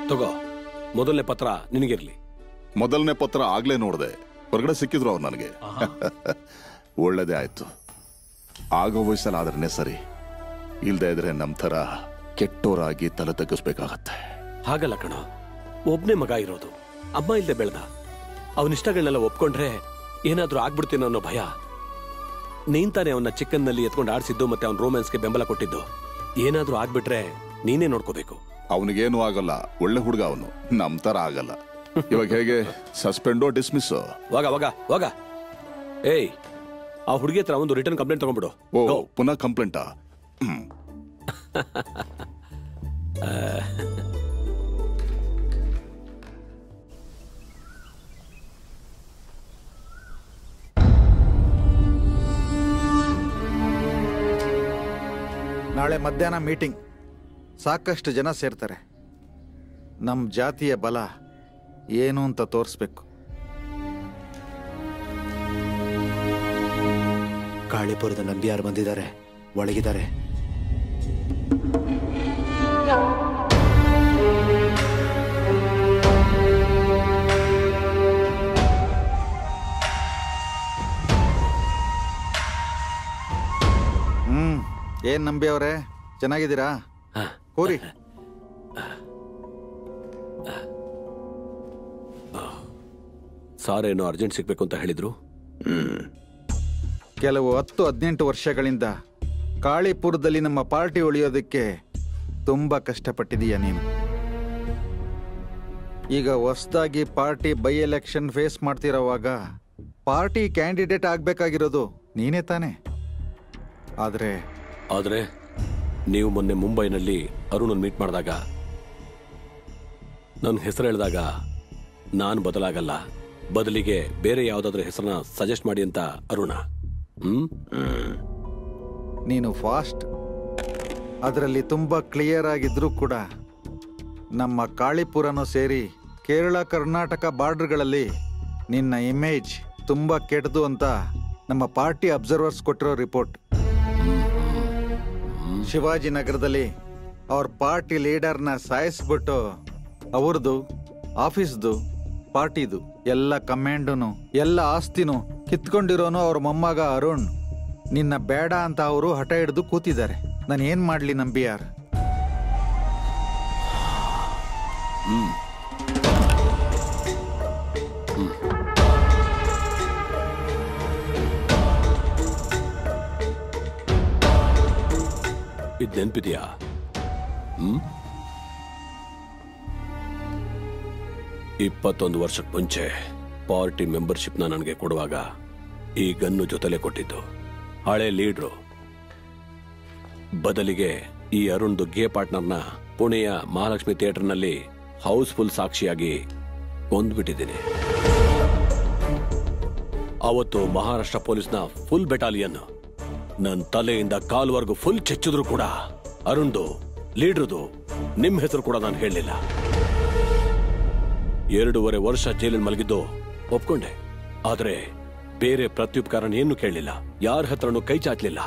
ತಗೋ ಮೊದಲನೇ ಪತ್ರ ನಿನಗಿರ್ಲಿ ಮೊದಲನೇ ಪತ್ರ ಆಗ್ಲೇ ನೋಡ್ದೆ ಹೊರಗಡೆ ಸಿಕ್ಕಿದ್ರು ಅವ್ರು ನನಗೆ ಒಳ್ಳೇದೇ ಆಯ್ತು ಆಗೋ ವಯಸ್ಸಲ್ಲಿ ಆದ್ರನೆ ಸರಿ ಇಲ್ದೇ ಇದ್ರೆ ನಮ್ ಥರ ಕೆಟ್ಟೋರಾಗಿ ತಲೆ ತಗ್ಗಿಸ್ಬೇಕಾಗತ್ತೆ ಹಾಗಲ್ಲ ಕಣೋ ಒಬ್ನೇ ಮಗ ಇರೋದು ಅಮ್ಮ ಇಲ್ದೆ ಬೆಳ್ದ ಅವನಿಷ್ಟಗಳನ್ನೆಲ್ಲ ಒಪ್ಕೊಂಡ್ರೆ ಏನಾದ್ರೂ ಆಗ್ಬಿಡ್ತೀನೋ ಅನ್ನೋ ಭಯ ನೀನ್ ತಾನೇ ಅವನ್ನ ಚಿಕ್ಕನ್ನಲ್ಲಿ ಎತ್ಕೊಂಡು ಆಡ್ಸಿದ್ದು ಮತ್ತೆ ಅವ್ನ ರೋಮ್ಯಾನ್ಸ್ಗೆ ಬೆಂಬಲ ಕೊಟ್ಟಿದ್ದು ಏನಾದ್ರೂ ಆಗ್ಬಿಟ್ರೆ ನೀನೇ ನೋಡ್ಕೋಬೇಕು ಅವನಿಗೇನು ಆಗಲ್ಲ ಒಳ್ಳೆ ಹುಡುಗ ಅವನು ನಮ್ ತರ ಆಗಲ್ಲ ಇವಾಗ ಹೇಗೆ ಸಸ್ಪೆಂಡೋ ಡಿಸ್ಮಿಸ್ ವಾಗ ವಾಗ ವಾಗ ಏಯ್ ಆ ಹುಡುಗಿ ಹತ್ರ ಒಂದು ರಿಟರ್ನ್ ಕಂಪ್ಲೇಂಟ್ ತಗೊಂಡ್ಬಿಡು ಓ Go. ಪುನಃ ಕಂಪ್ಲೇಂಟಾ ಹ್ಮ್ ನಾಳೆ ಮಧ್ಯಾಹ್ನ ಮೀಟಿಂಗ್ ಸಾಕಷ್ಟು ಜನ ಸೇರ್ತಾರೆ ನಮ್ಮ ಜಾತಿಯ ಬಲ ಏನು ಅಂತ ತೋರಿಸ್ಬೇಕು ಕಾಳಿಪುರದ ನಂಬಿಯಾರು ಬಂದಿದ್ದಾರೆ ಒಳಗಿದ್ದಾರೆ ಹ್ಮ್ ಏನ್ ನಂಬಿ ಅವರೇ ಚೆನ್ನಾಗಿದ್ದೀರಾ ಹಾ. ಕೂರಿ ಸಾರ್ ಏನೋ ಅರ್ಜೆಂಟ್ ಸಿಗ್ಬೇಕು ಅಂತ ಹೇಳಿದ್ರು ಕೆಲವು ಹತ್ತು ಹದಿನೆಂಟು ವರ್ಷಗಳಿಂದ ಕಾಳಿಪುರದಲ್ಲಿ ನಮ್ಮ ಪಾರ್ಟಿ ಉಳಿಯೋದಕ್ಕೆ ತುಂಬಾ ಕಷ್ಟಪಟ್ಟಿದೀಯ ನೀನು ಈಗ ಹೊಸದಾಗಿ ಪಾರ್ಟಿ ಬೈ ಎಲೆಕ್ಷನ್ ಫೇಸ್ ಮಾಡ್ತಿರೋವಾಗ ಪಾರ್ಟಿ ಕ್ಯಾಂಡಿಡೇಟ್ ಆಗ್ಬೇಕಾಗಿರೋದು ನೀನೇ ತಾನೇ ಆದ್ರೆ ಆದ್ರೆ ನೀವು ಮೊನ್ನೆ ಮುಂಬೈನಲ್ಲಿ ಅರುಣನ್ ಮೀಟ್ ಮಾಡಿದಾಗ ನನ್ನ ಹೆಸರು ಹೇಳಿದಾಗ ನಾನು ಬದಲಾಗಲ್ಲ ಬದಲಿಗೆ ಬೇರೆ ಯಾವ್ದಾದ್ರೂ ಹೆಸರನ್ನ ಸಜೆಸ್ಟ್ ಮಾಡಿ ಅಂತ ಅರುಣ ಹ್ಮ್ ನೀನು ಫಾಸ್ಟ್ ಅದರಲ್ಲಿ ತುಂಬಾ ಕ್ಲಿಯರ್ ಆಗಿದ್ರೂ ಕೂಡ ನಮ್ಮ ಕಾಳಿಪುರನೂ ಸೇರಿ ಕೇರಳ ಕರ್ನಾಟಕ ಬಾರ್ಡರ್ಗಳಲ್ಲಿ ನಿನ್ನ ಇಮೇಜ್ ತುಂಬಾ ಕೆಟ್ಟದು ಅಂತ ನಮ್ಮ ಪಾರ್ಟಿ ಅಬ್ಸರ್ವರ್ಸ್ ಕೊಟ್ಟಿರೋ ರಿಪೋರ್ಟ್ ಶಿವಾಜಿನಗರದಲ್ಲಿ ಅವ್ರ ಪಾರ್ಟಿ ಲೀಡರ್ನ ಸಾಯಿಸ್ಬಿಟ್ಟು ಅವ್ರದ್ದು ಆಫೀಸ್ದು ಪಾರ್ಟಿದು ಎಲ್ಲ ಕಮಾಂಡುನು ಎಲ್ಲ ಆಸ್ತಿನೂ ಕಿತ್ಕೊಂಡಿರೋನು ಅವ್ರ ಮೊಮ್ಮಗ ಅರುಣ್ ನಿನ್ನ ಬೇಡ ಅಂತ ಅವರು ಹಠ ಹಿಡಿದು ಕೂತಿದ್ದಾರೆ ನಾನು ಏನ್ ಮಾಡ್ಲಿ ನಂಬಿಯಾರ್ ಇದು ನೆನ್ಪಿದ್ಯಾ ಹ್ಮ್ ಇಪ್ಪತ್ತೊಂದು ವರ್ಷಕ್ಕೆ ಮುಂಚೆ ಪಾರ್ಟಿ ಮೆಂಬರ್ಶಿಪ್ನ ನನಗೆ ಕೊಡುವಾಗ ಈ ಗನ್ನು ಜೊತೆಲೆ ಕೊಟ್ಟಿದ್ದು ಹಳೆ ಲೀಡ್ರು ಬದಲಿಗೆ ಈ ಅರುಣ್ದು ಗೇ ಪಾರ್ಟ್ನರ್ನ ಪುಣೆಯ ಮಹಾಲಕ್ಷ್ಮಿ ಥಿಯೇಟರ್ನಲ್ಲಿ ಹೌಸ್ಫುಲ್ ಸಾಕ್ಷಿಯಾಗಿ ಕೊಂದ್ಬಿಟ್ಟಿದ್ದೀನಿ ಅವತ್ತು ಮಹಾರಾಷ್ಟ್ರ ಪೊಲೀಸ್ನ ಫುಲ್ ಬೆಟಾಲಿಯನ್ ನನ್ನ ತಲೆಯಿಂದ ಕಾಲ್ವರೆಗೂ ಫುಲ್ ಚೆಚ್ಚಿದ್ರು ಕೂಡ ಅರುಣ್ದು ಲೀಡ್ರದು ನಿಮ್ ಹೆಸರು ಕೂಡ ನಾನು ಹೇಳಲಿಲ್ಲ ಎರಡೂವರೆ ವರ್ಷ ಜೈಲಲ್ಲಿ ಮಲಗಿದ್ದು ಒಪ್ಕೊಂಡೆ ಆದ್ರೆ ಬೇರೆ ಪ್ರತ್ಯುಪಕಾರನ ಏನು ಕೇಳಲಿಲ್ಲ ಯಾರ ಹತ್ರನೂ ಕೈ ಚಾಚಲಿಲ್ಲ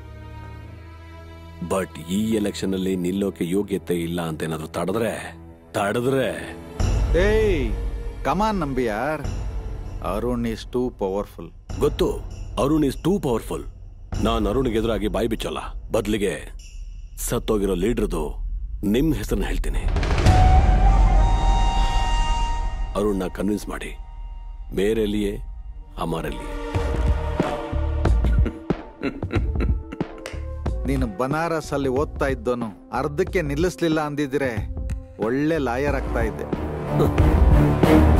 ಬಟ್ ಈ ಎಲೆಕ್ಷನ್ ಅಲ್ಲಿ ನಿಲ್ಲೋಕೆ ಯೋಗ್ಯತೆ ಇಲ್ಲ ಅಂತ ಏನಾದ್ರು ತಡೆದ್ರೆ ತಡೆದ್ರೆ ಏಯ್ come on Nambiar Arun is too powerful ಗೊತ್ತು ಅರುಣ್ ಇಸ್ ಟೂ ಪವರ್ಫುಲ್ ನಾನ್ ಅರುಣ್ಗೆ ಎದುರಾಗಿ ಬಾಯಿ ಬಿಚ್ಚಲ್ಲ ಬದ್ಲಿಗೆ ಸತ್ತೋಗಿರೋ ಲೀಡ್ರದು ನಿಮ್ ಹೆಸರನ್ನ ಹೇಳ್ತೀನಿ ಅರುಣ್ನ ಕನ್ವಿನ್ಸ್ ಮಾಡಿ ಮೇರೆಲ್ಲಿಯೇ ಅಮರಲ್ಲಿ ನೀನು ಬನಾರಸ್ ಅಲ್ಲಿ ಓದ್ತಾ ಇದ್ದೋನು ಅರ್ಧಕ್ಕೆ ನಿಲ್ಲಿಸ್ಲಿಲ್ಲ ಅಂದಿದ್ರೆ ಒಳ್ಳೆ ಲಾಯರ್ ಆಗ್ತಾ ಇದ್ದೆ